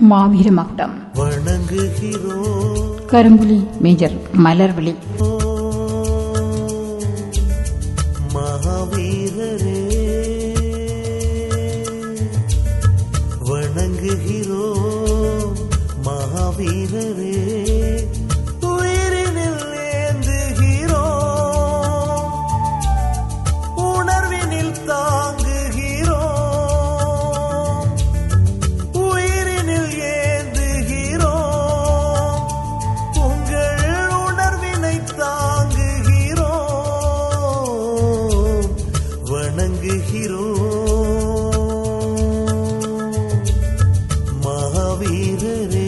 மாவீர மகுடம் வணங்குகிறோம் கரும்புலி மேஜர் மலர்விழி மகாவீரரே வணங்குகிறோம் மகாவீரரே உயிரினில் ஏந்துகிறோம் உணர்வினில் தாங்குகிறோம் உயிரினில் ஏந்துகிறோம் உங்கள் உணர்வினை தாங்குகிறோம் வணங்குகிறோம் மகாவீரரே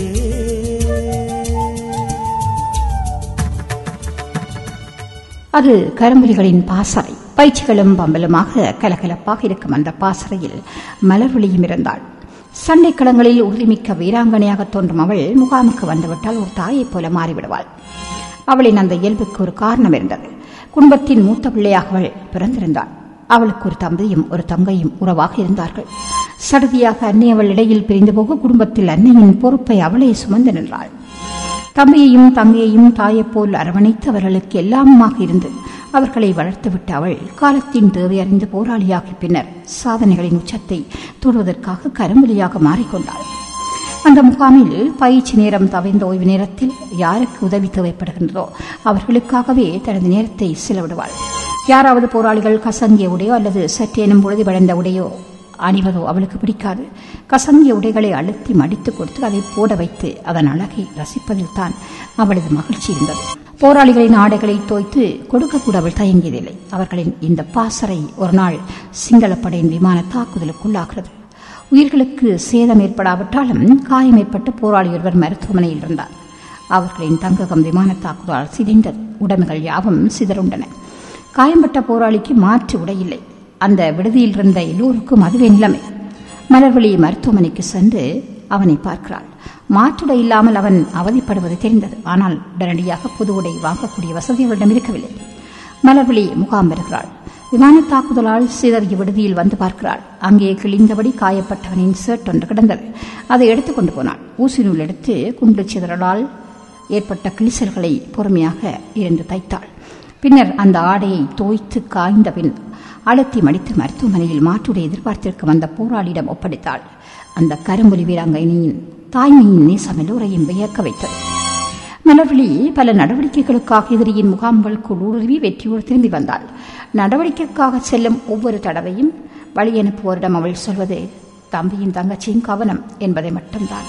அது கரும்புலிகளின் பாசறை பயிற்சிகளும் பம்பலுமாக கலகலப்பாக இருக்கும் அந்த பாசறையில் மலர்விழியும் இருந்தாள் சண்டைக்களங்களில் உறுதிமிக்க வீராங்கனையாக தோன்றும் அவள் முகாமுக்கு வந்துவிட்டால் ஒரு தாயைப் போல மாறிவிடுவாள் அவளின் அந்த இயல்புக்கு ஒரு காரணம் இருந்தது குடும்பத்தின் மூத்த பிள்ளையாக அவள் பிறந்திருந்தாள் அவளுக்கு ஒரு தம்பியும் ஒரு தங்கையும் உறவாக இருந்தார்கள் சடுதியாக அன்னை அவள் இடையில் பிரிந்து போக குடும்பத்தில் அன்னையின் பொறுப்பை அவளே சுமந்து நின்றாள் தம்பியையும் தங்கையையும் தாயைப் போல் அரவணைத்து அவர்களுக்கு எல்லாமுமாக இருந்து அவர்களை வளர்த்துவிட்ட அவள் காலத்தின் தேவை அறிந்து போராளியாகி பின்னர் சாதனைகளின் உச்சத்தை தொடுவதற்காக கரும்புலியாக மாறிக்கொண்டாள் அந்த முகாமில் பயிற்சி நேரம் தவிர்ந்த ஓய்வு நேரத்தில் யாருக்கு உதவி தேவைப்படுகின்றதோ அவர்களுக்காகவே தனது நேரத்தை செலவிடுவாள் யாராவது போராளிகள் கசங்கிய உடையோ அல்லது சற்றேனும் பொழுது வளைந்த உடையோ அணிவதோ அவளுக்கு பிடிக்காது கசங்கிய உடைகளை அழுத்தி மடித்து கொடுத்து அதை போட வைத்து அதன் அழகை ரசிப்பதில் தான் அவளது மகிழ்ச்சி இருந்தது போராளிகளின் ஆடைகளை தோய்த்து கொடுக்கக்கூட அவள் தயங்கியதில்லை அவர்களின் இந்த பாசறை ஒரு நாள் சிங்களப்படையின் விமான தாக்குதலுக்குள்ளாகிறது உயிர்களுக்கு சேதம் ஏற்படாவிட்டாலும் காயம் ஏற்பட்டு போராளி ஒருவர் மருத்துவமனையில் இருந்தார் அவர்களின் தங்ககம் விமான தாக்குதலால் சிதைந்தது உடைமைகள் யாவும் சிதறுண்டன காயம்பட்ட போராளிக்கு மாற்று உடையில்லை அந்த விடுதியில் இருந்த எல்லோருக்கும் அதுவே நிலைமை மலர்வழி மருத்துவமனைக்கு சென்று அவனை பார்க்கிறாள் மாற்றுடை இல்லாமல் அவன் அவதிப்படுவது தெரிந்தது ஆனால் உடனடியாக புது உடை வாங்கக்கூடிய வசதி அவரிடம் இருக்கவில்லை மலர்விழி முகாம் வருகிறாள் விமான தாக்குதலால் சிதறிய விடுதியில் வந்து பார்க்கிறாள் அங்கே கிழிந்தபடி காயப்பட்டவனின் ஷர்ட் ஒன்று கிடந்தது அதை எடுத்துக்கொண்டு போனாள் ஊசி நூல் எடுத்து குண்டு சிதறலால் ஏற்பட்ட கிழிசல்களை பொறுமையாக இருந்து தைத்தாள் பின்னர் அந்த ஆடையை தோய்த்து காய்ந்த பின் அழுத்தி மடித்து மருத்துவமனையில் மாற்றுடை எதிர்பார்த்திருக்க வந்த போராளியிடம் ஒப்படைத்தாள் அந்த கரும்புலி வீராங்கனையின் தாய்மையின் நேசம் எல்லோரையும் வியக்க வைத்தது மலர்விழி பல நடவடிக்கைகளுக்காக எதிரியின் முகாம்களுக்குள் ஊடுருவி வெற்றியோடு திரும்பி வந்தாள் நடவடிக்கைக்காக செல்லும் ஒவ்வொரு தடவையும் வழி அனுப்புவோரிடம் அவள் சொல்வது தம்பியின் தங்கச்சியும் கவனம் என்பதை மட்டும்தான்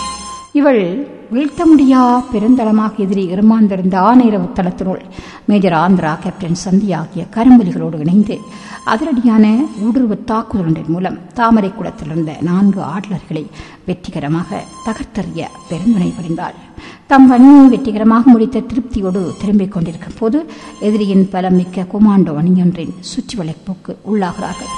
இவள் வீழ்த்த முடியா பெருந்தளமாக எதிரி இருமாந்திருந்த ஆநேரவு தளத்தினுள் மேஜர் ஆந்திரா கேப்டன் சந்தி ஆகிய கரும்புலிகளோடு இணைந்து அதிரடியான ஊடுருவு தாக்குதலின் மூலம் தாமரை குளத்திலிருந்த நான்கு ஆடலர்களை வெற்றிகரமாக தகர்த்தறிய பெருந்துணை புரிந்தாள் தம் பணியை வெற்றிகரமாக முடித்த திருப்தியோடு திரும்பிக் கொண்டிருக்கும் போது எதிரியின் பலம் மிக்க கொமாண்டோ அணியொன்றின் சுற்றி வளைப்புக்கு உள்ளாகிறார்கள்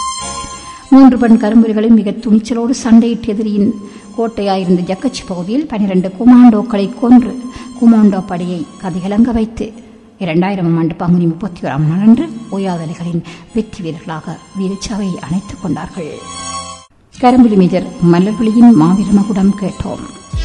மூன்று பெண் கரும்புலிகளும் மிக துணிச்சலோடு சண்டையிட்டு எதிரியின் கோட்டையாயிருந்த ஜக்கச்சி பகுதியில் பனிரெண்டு குமாண்டோக்களை கொன்று குமாண்டோ படையை கதிகலங்க வைத்து இரண்டாயிரம் ஆண்டு பங்குனி முப்பத்தி ஓராம் நாளன்று ஓயாதலைகளின் வெற்றி வீரர்களாக வீரச்சாவை அணைத்துக் கொண்டார்கள் கரும்புலி மேஜர் மலர்விழியின் மாவீர மகுடம் கேட்டோம்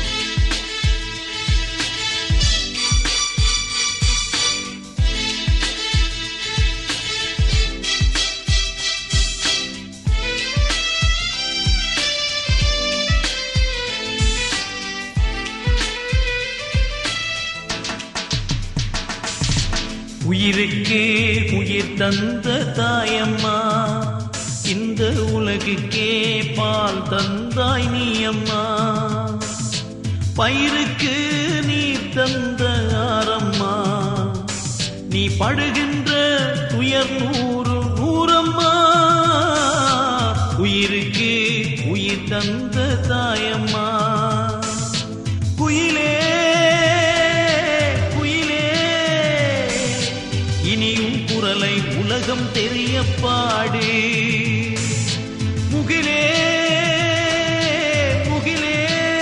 உயிருக்கே உயிர் தந்த தாயம்மா இந்த உலகுக்கே பால் தந்தாய் நீ அம்மா பயிருக்கு நீ தந்த ஆரம்மா நீ படுகின்ற துயர் நூறு நூறம்மா உயிருக்கு உயிர் தந்த தாயம்மா குயிலே குயிலே இனியும் குரலை உலகம் தெரிய பாடு முகிலே முகிலே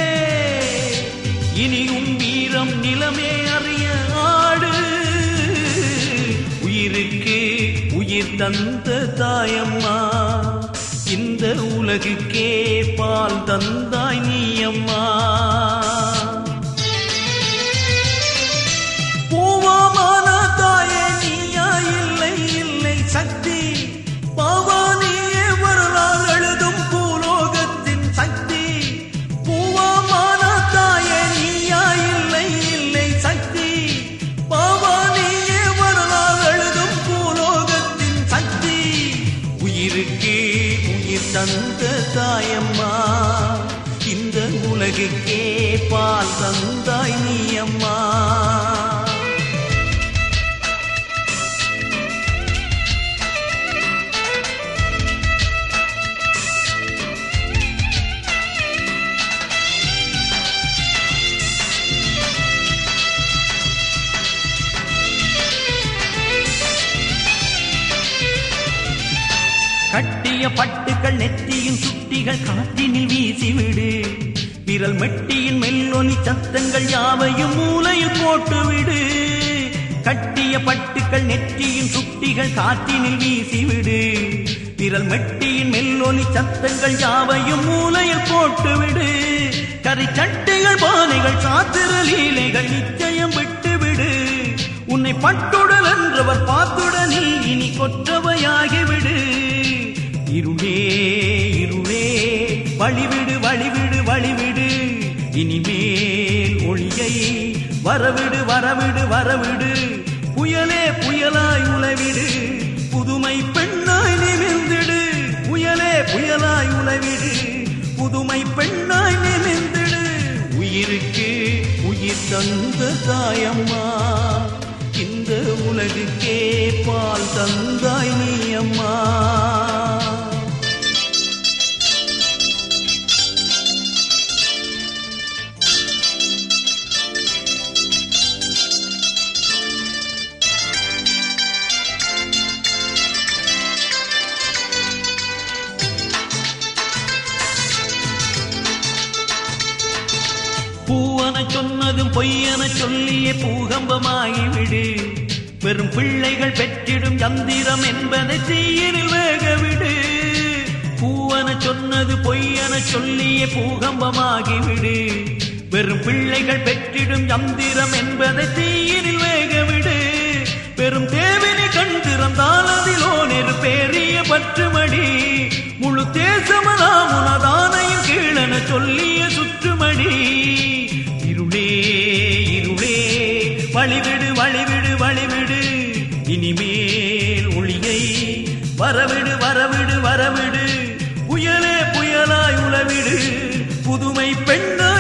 இனியும் வீரம் நிலமே அறிய ஆடு உயிருக்கு உயிர் தந்த தாயம்மா இந்த உலகுக்கே பால் தந்தாய் நீ அம்மா பூவாமான தாயே நீயா இல்லை இல்லை சக்தி பாவானியே வரலாறு எழுதும் பூலோகத்தின் சக்தி பூவாமான தாயே நீயா இல்லை இல்லை சக்தி பாவானியே வரலாறு எழுதும் பூலோகத்தின் சக்தி உயிருக்கு உயிர் தந்த தாயம்மா இந்த உலகுக்கே பால் தந்தாய் நீ அம்மா கட்டிய பட்டுக்கள் நெற்றியின் சுட்டிகள் காற்றினில் வீசிவிடு விரல் மெட்டியின் மெல்லொலி சத்தங்கள் யாவையும் மூலையில் போட்டுவிடு கட்டிய பட்டுக்கள் நெற்றியின் சுட்டிகள் காற்றினில் வீசிவிடு விரல் மெட்டியின் மெல்லொலி சத்தங்கள் யாவையும் மூலையில் போட்டுவிடு கரி சட்டைகள் பானைகள் சாத்திர லீலைகள் நிச்சயம் விட்டுவிடு உன்னை பட்டுடல் என்றவர் பார்த்துடனே இனி கொற்றவையாகிவிடு இருளே இருளே வழிவிடு வழிவிடு வழிவிடு இனிமேல் ஒளியை வரவிடு வரவிடு வரவிடு புயலே புயலாய் உலவிடு புதுமை பெண்ணாய் நிமிர்ந்திடு புயலே புயலாய் உலவிடு புதுமை பெண்ணாய் நிமிர்ந்திடு உயிருக்கு உயிர் தந்த தாயம்மா இந்த உலகுக்கே பால் தந்தாய் நீ அம்மா பூவன சொன்னதும் பொய்யன சொல்லியே பூகம்பமாகிவிடு வெறும் பிள்ளைகள் பெற்றிடும் யந்திரம் என்பதை தீயினில் வேகவிடு பூவன சொன்னது பொய்யன சொல்லியே பூகம்பமாகிவிடு வெறும் பிள்ளைகள் பெற்றிடும் யந்திரம் என்பதை தீயினில் வேகவிடு பெரும் தேவினை கண்டிருந்தால் அதிலோ நெரு பேரிய பற்றுமடி முழு தேசமதாம் உனதானையும் கீழன சொல்லிய சுற்றுமடி இருளே இருளே வழிவிடு வழிவிடு வழிவிடு இனிமேல் ஒளியை வரவிடு வரவிடு வரவிடு புயலே புயலாய் உளவிடு புதுமை பெண்ணா